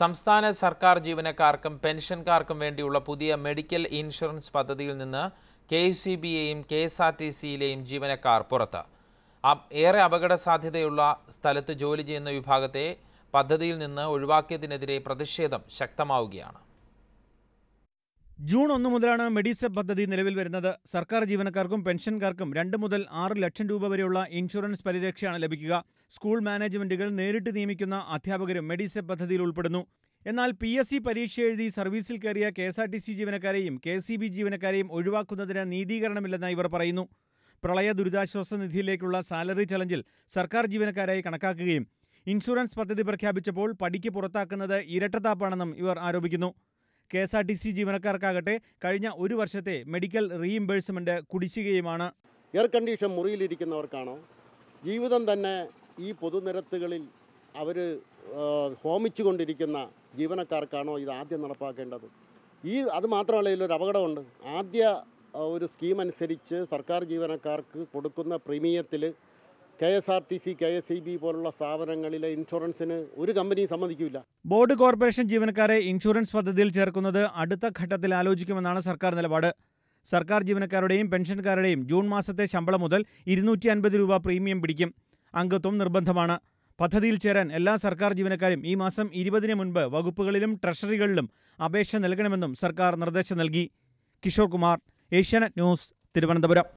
സംസ്ഥാന സർക്കാർ ജീവനക്കാർക്കും പെൻഷൻകാർക്കും വേണ്ടിയുള്ള പുതിയ മെഡിക്കൽ ഇൻഷുറൻസ് പദ്ധതിയിൽ നിന്ന് കെ എസ് സി ബിയെയും കെ എസ് ആർ ടി സിയിലെയും ജീവനക്കാർ പുറത്ത് അപ്- ഏറെ അപകട സാധ്യതയുള്ള സ്ഥലത്ത് ജോലി ചെയ്യുന്ന വിഭാഗത്തെ പദ്ധതിയിൽ നിന്ന് ഒഴിവാക്കിയതിനെതിരെ പ്രതിഷേധം ശക്തമാവുകയാണ് ജൂൺ ഒന്ന് മുതലാണ് മെഡിസെപ് പദ്ധതി നിലവിൽ വരുന്നത് സർക്കാർ ജീവനക്കാർക്കും പെൻഷൻകാർക്കും രണ്ട് മുതൽ ആറ് ലക്ഷം രൂപ വരെയുള്ള ഇൻഷുറൻസ് പരിരക്ഷയാണ് ലഭിക്കുക സ്കൂൾ മാനേജ്മെന്റുകൾ നേരിട്ട് നിയമിക്കുന്ന അധ്യാപകരും മെഡിസെപ് പദ്ധതിയിൽ ഉൾപ്പെടുന്നു എന്നാൽ പി എസ് സി പരീക്ഷ എഴുതി സർവീസിൽ കയറിയ K S R T C ജീവനക്കാരെയും കെ സി ബി ജീവനക്കാരെയും ഒഴിവാക്കുന്നതിന് നീതീകരണമില്ലെന്ന് ഇവർ പറയുന്നു പ്രളയ ദുരിതാശ്വാസ നിധിയിലേക്കുള്ള സാലറി ചലഞ്ചിൽ സർക്കാർ ജീവനക്കാരായി കണക്കാക്കുകയും ഇൻഷുറൻസ് പദ്ധതി പ്രഖ്യാപിച്ചപ്പോൾ പടിക്ക് പുറത്താക്കുന്നത് ഇരട്ടത്താപ്പാണെന്നും ഇവർ ആരോപിക്കുന്നു K S R T C ജീവനക്കാർക്കാകട്ടെ കഴിഞ്ഞ ഒരു വർഷത്തെ മെഡിക്കൽ റീഇംബേഴ്സ്മെന്റ് കുടിശ്ശികയുമാണ് എയർ കണ്ടീഷൻ മുറിയിലിരിക്കുന്നവർക്കാണോ ജീവിതം തന്നെ ഈ പൊതുനിരത്തുകളിൽ അവർ ഹോമിച്ചുകൊണ്ടിരിക്കുന്ന ജീവനക്കാർക്കാണോ ഇത് ആദ്യം നടപ്പാക്കേണ്ടത് ഈ അത് മാത്രമല്ല ഇതിലൊരു അപകടമുണ്ട് ആദ്യ ആ, ഒരു സ്കീം അനുസരിച്ച് സർക്കാർ ജീവനക്കാർക്ക് കൊടുക്കുന്ന പ്രീമിയത്തിൽ K S R T C K S E B പോലുള്ള സ്ഥാപനങ്ങളിലെ ഇൻഷുറൻസിന് ഒരു കമ്പനിയും സമ്മതിക്കില്ല ബോർഡ് കോർപ്പറേഷൻ ജീവനക്കാരെ ഇൻഷുറൻസ് പദ്ധതിയിൽ ചേർക്കുന്നത് അടുത്ത ഘട്ടത്തിൽ ആലോചിക്കുമെന്നാണ് സർക്കാർ നിലപാട് സർക്കാർ ജീവനക്കാരുടെയും പെൻഷൻകാരുടെയും ജൂൺ മാസത്തെ ശമ്പളം മുതൽ ഇരുന്നൂറ്റി അൻപത് രൂപ പ്രീമിയം പിടിക്കും അംഗത്വം നിർബന്ധമാണ് പദ്ധതിയിൽ ചേരാൻ എല്ലാ സർക്കാർ ജീവനക്കാരും ഈ മാസം ഇരുപതിന് മുൻപ് വകുപ്പുകളിലും ട്രഷറികളിലും അപേക്ഷ നൽകണമെന്നും സർക്കാർ നിർദ്ദേശം നൽകി കിഷോർ കുമാർ ഏഷ്യാനെറ്റ് ന്യൂസ് തിരുവനന്തപുരം